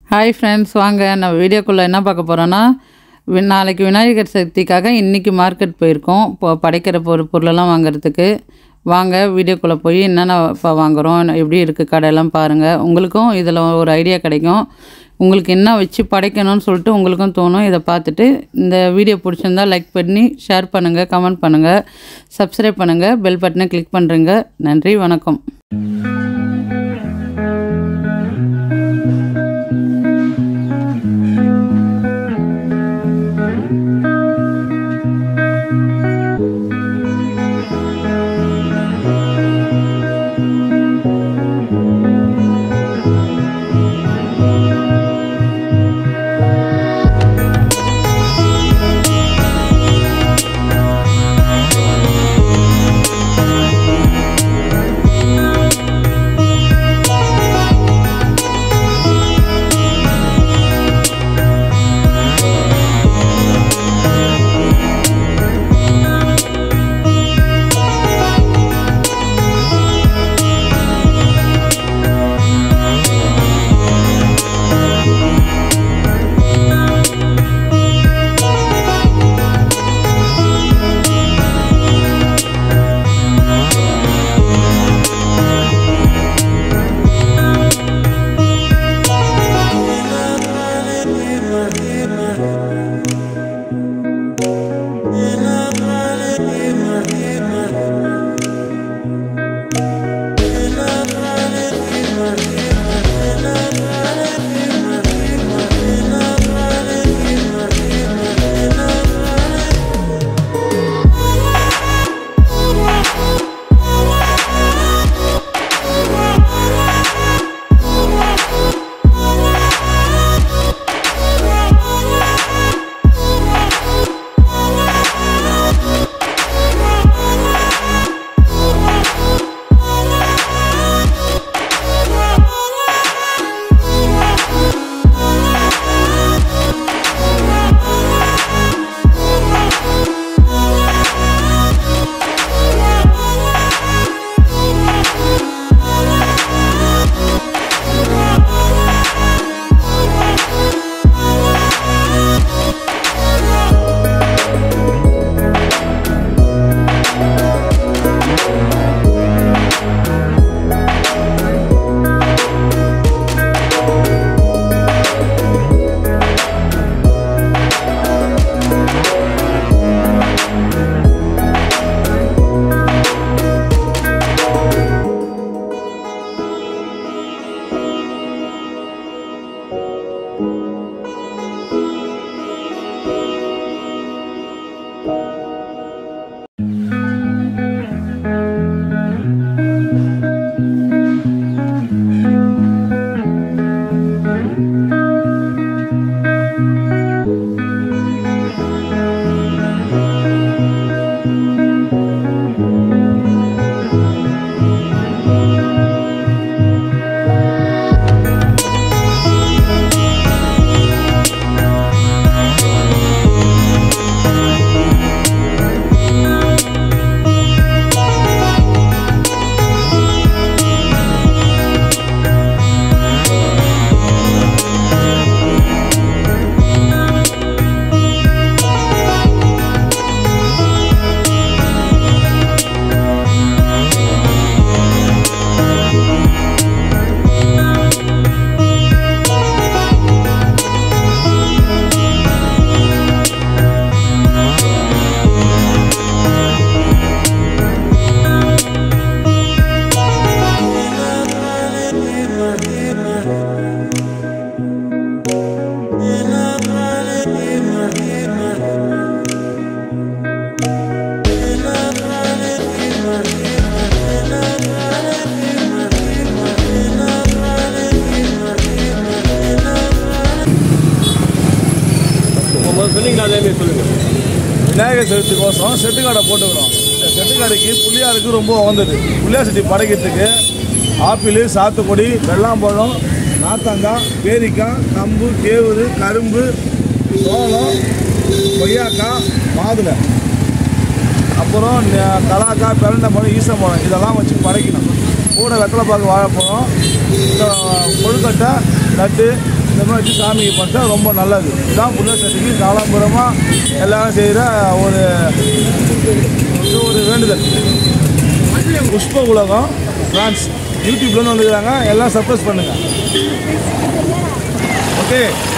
hi friends வாங்க நம்ம வீடியோக்குள்ளே என்ன பார்க்க போகிறோன்னா வி- நாளைக்கு விநாயகர் சதுர்த்திக்காக இன்றைக்கி மார்க்கெட் போயிருக்கோம் இப்போ படைக்கிற பொருள் பொருளெல்லாம் வாங்குறதுக்கு வாங்க வீடியோக்குள்ளே போய் என்னென்ன இப்போ வாங்குகிறோம் எப்படி இருக்குது கடையெல்லாம் பாருங்கள் உங்களுக்கும் இதில் ஒரு ஐடியா கிடைக்கும் உங்களுக்கு என்ன வச்சு படைக்கணும்னு சொல்லிட்டு உங்களுக்கும் தோணும் இதை பார்த்துட்டு இந்த வீடியோ பிடிச்சிருந்தா லைக் பண்ணி ஷேர் பண்ணுங்கள் கமெண்ட் பண்ணுங்கள் சப்ஸ்கிரைப் பண்ணுங்கள் பெல் பட்டனை கிளிக் பண்ணுறேங்க நன்றி வணக்கம் உங்க சொன்னீங்களா அதே மாதிரி சொல்லுங்க விநாயகர் சதுர்த்தி கோசம் செட்டுக்காடை போட்டுக்கிறோம் இந்த செட்டுக்காடைக்கு புளியாருக்கு ரொம்ப உகந்தது புளியார் சட்டி படைக்கிறதுக்கு ஆப்பிள் சாத்துக்குடி வெள்ளாம்பழம் நாத்தங்காய் பேரிக்காய் கம்பு கேவுரு கரும்பு சோளம் கொய்யாக்காய் மாதுளை அப்புறம் ந- கலாக்காய் பிரண்டை பழம் ஈசம் பழம் இதெல்லாம் வச்சு படைக்கணும் கூட வெத்தலை பாக்கு வாழைப்பழம் இந்த கொழுக்கட்டை லட்டு இந்த மாதிரி வச்சு சாமிக்கு பார்த்தா ரொம்ப நல்லது இதுதான் புள்ள சட்டிக்கு காலம்புறமாக எல்லாரும் செய்கிற ஒரு இது ஒரு வேண்டுதல் புஷ்ப உலகம் பிரான்ஸ் யூடியூப்லேருந்து வந்துக்கிறாங்க எல்லாம் சப்ஸ்கிரைப் பண்ணுங்கள் ஓகே